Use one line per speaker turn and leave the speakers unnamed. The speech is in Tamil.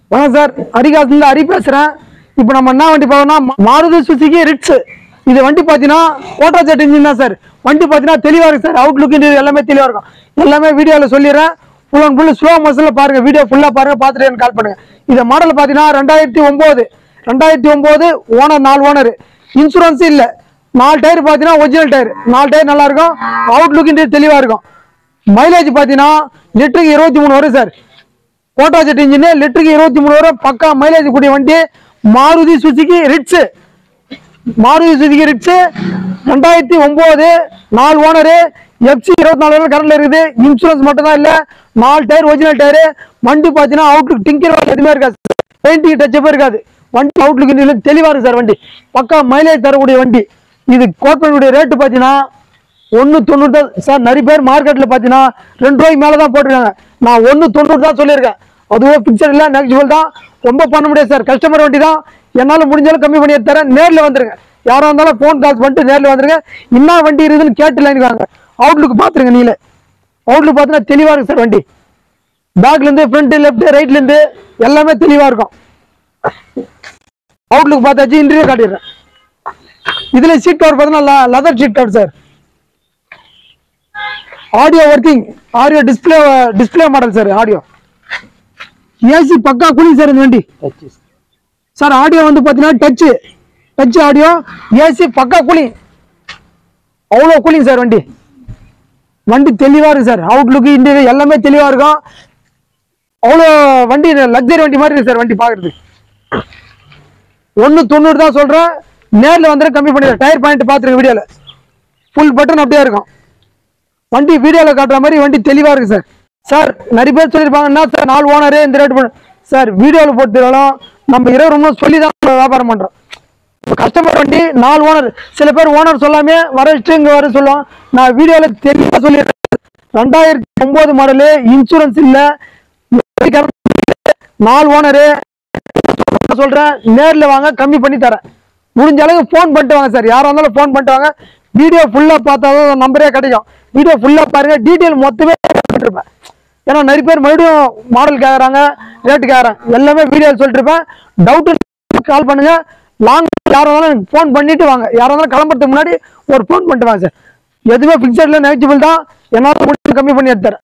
வணக்கம் சார் ஹரிகாசிலிருந்து ஹரி பேசுகிறேன் இப்போ நம்ம என்ன வண்டி பார்க்கணும்னா மா- மாருதி சுசுகி ரிட்ஸ் இது வண்டி பார்த்தீங்கன்னா கோட்டா செட் இன்ஜின் தான் சார் வண்டி பார்த்தீங்கன்னா தெளிவாக இருக்கு சார் அவுட்லுக் எல்லாமே தெளிவாக இருக்கும் எல்லாமே வீடியோவில் சொல்லிடுறேன் ஃபுல் அண்ட் ஃபுல் ஸ்லோ மோஷனில் பாருங்கள் வீடியோ ஃபுல்லாக பாருங்கள் பார்த்துட்டு எனக்கு கால் பண்ணுங்கள் இந்த மாடல் பார்த்தீங்கன்னா ரெண்டாயிரத்தி ஒம்பது ரெண்டாயிரத்தி ஒம்பது ஓனர் நாலு ஓனர் இன்சூரன்ஸ் இல்லை நாலு டயர் பார்த்தீங்கன்னா ஒரிஜினல் டயர் நாலு டயர் நல்லா இருக்கும் அவுட்லுக் தெளிவாக இருக்கும் மைலேஜ் பார்த்தீங்கன்னா லிட்டருக்கு இருபத்தி மூணு வரும் சார் கோட்டா செட் இன்ஜின் லிட்டருக்கு இருபத்தி மூணு வரும் பக்கா மைலேஜ் கூடிய வண்டி Maruti Suzuki Ritz Maruti Suzuki Ritz ரெண்டாயிரத்தி ஒன்பது நாலு ஓனரு எஃப்சி இருபத்தி நாலு வரை கரண்ட்ல இருக்குது இன்சூரன்ஸ் மட்டும் தான் இல்லை நாலு டயர் ஒரிஜினல் டயரு வண்டி பார்த்தீங்கன்னா அவுட்லுக் டிங்கர் எதுவுமே இருக்காது பெயிண்டிங் டச்சப்பே இருக்காது வண்டி அவுட்லுக் தெளிவாக இருக்கு சார் வண்டி பக்கா மைலேஜ் தரக்கூடிய வண்டி இது கோட் பண்ணக்கூடிய ரேட்டு பார்த்தீங்கன்னா ஒன்று தொண்ணூறு தான் சார் நிறைய பேர் மார்க்கெட்டில் பார்த்தீங்கன்னா ரெண்டு ரூபாய்க்கு மேலே தான் போட்டிருக்காங்க நான் ஒன்று தொண்ணூறு தான் சொல்லியிருக்கேன் அதுவே பிக்சர் இல்லை நெக்ஸ்ட் தான் ரொம்ப பண்ண முடியாது சார் கஸ்டமர் வண்டி தான் என்னால் முடிஞ்சாலும் கம்மி பண்ணி தரேன் நேரில் வந்துருங்க யாராக இருந்தாலும் ஃபோன் கால் பண்ணிட்டு நேரில் வந்துருங்க என்ன வண்டி இருக்குதுன்னு கேட்டு லைனுக்கு வாங்க அவுட்லுக் பார்த்துருங்க நீங்களே அவுட்லுக் பார்த்தீங்கன்னா தெளிவாக இருக்கு சார் வண்டி பேக்லேருந்து ஃப்ரண்ட்டு லெஃப்ட்டு ரைட்லேருந்து எல்லாமே தெளிவாக இருக்கும் அவுட்லுக் பார்த்தாச்சு இன்டர்வியூ காட்டிடுறேன் இதுல சீட் கவர் பார்த்தீங்கன்னா leather seat cover sir audio working audio display display model sir audio AC பக்கா கூலிங் சார் இந்த வண்டி சார் ஆடியோ வந்து பார்த்தீங்கன்னா டச் டச் ஆடியோ ஏசி பக்கா கூலிங் அவ்வளோ கூலிங் சார் வண்டி வண்டி தெளிவாக இருக்கு சார் அவுட்லுக் இன்டீரியர் எல்லாமே தெளிவாக இருக்கும் அவ்வளோ வண்டி லக்ஸரி வண்டி மாதிரி இருக்கு சார் வண்டி பார்க்குறதுக்கு ஒன்று தொண்ணூறு தான் சொல்கிறேன் நேரில் வந்துட்டு கம்மி பண்ணிடுறேன் டயர் பாயிண்ட் பார்த்துருங்க வீடியோவில் ஃபுல் பட்டன் அப்படியே இருக்கும் வண்டி வீடியோவில் காட்டுற மாதிரி வண்டி தெளிவாக இருக்கு சார் சார் நிறைய பேர் சொல்லியிருப்பாங்க என்ன சார் நாலு ஓனரு இந்த ரேட் பண்ண சார் வீடியோவில் போட்டுருந்தாலும் நம்ம இருபது ரூபா சொல்லி தான் வியாபாரம் பண்ணுறோம் கஸ்டமர் வண்டி நாலு ஓனர் சில பேர் ஓனர் சொல்லாமே வர வச்சுட்டு இங்கே வர சொல்லுவோம் நான் வீடியோவில் தெளிவாக சொல்லிடுறேன் ரெண்டாயிரத்தி ஒம்பது மாடலு இன்சூரன்ஸ் இல்லை நாலு ஓனரு சொல்றேன் நேர்ல வாங்க கம்மி பண்ணி தரேன் முடிஞ்ச அளவுக்கு ஃபோன் பண்ணிட்டு வாங்க சார் யாரா இருந்தாலும் ஃபோன் பண்ணிட்டு வாங்க வீடியோ ஃபுல்லா பார்த்தா தான் நம்பரே கிடைக்கும் வீடியோ ஃபுல்லா பாருங்க டீட்டெயில் மொத்தமே இருப்பேன் ஏன்னா நிறைய பேர் மறுபடியும் மாடல் கேட்குறாங்க ரேட்டு கேட்குறாங்க எல்லாமே வீடியோ சொல்லிட்டு இருப்பேன் டவுட்டு கால் பண்ணுங்க லாங் யாரா இருந்தாலும் எனக்கு ஃபோன் பண்ணிட்டு வாங்க யாரா இருந்தாலும் கிளம்புறதுக்கு முன்னாடி ஒரு ஃபோன் பண்ணிட்டு வாங்க சார் எதுவுமே ஃபிக்ஸட்ல நெகட்டிவ் தான் என்னால் முடிஞ்சு கம்மி பண்ணி எடுத்துறேன்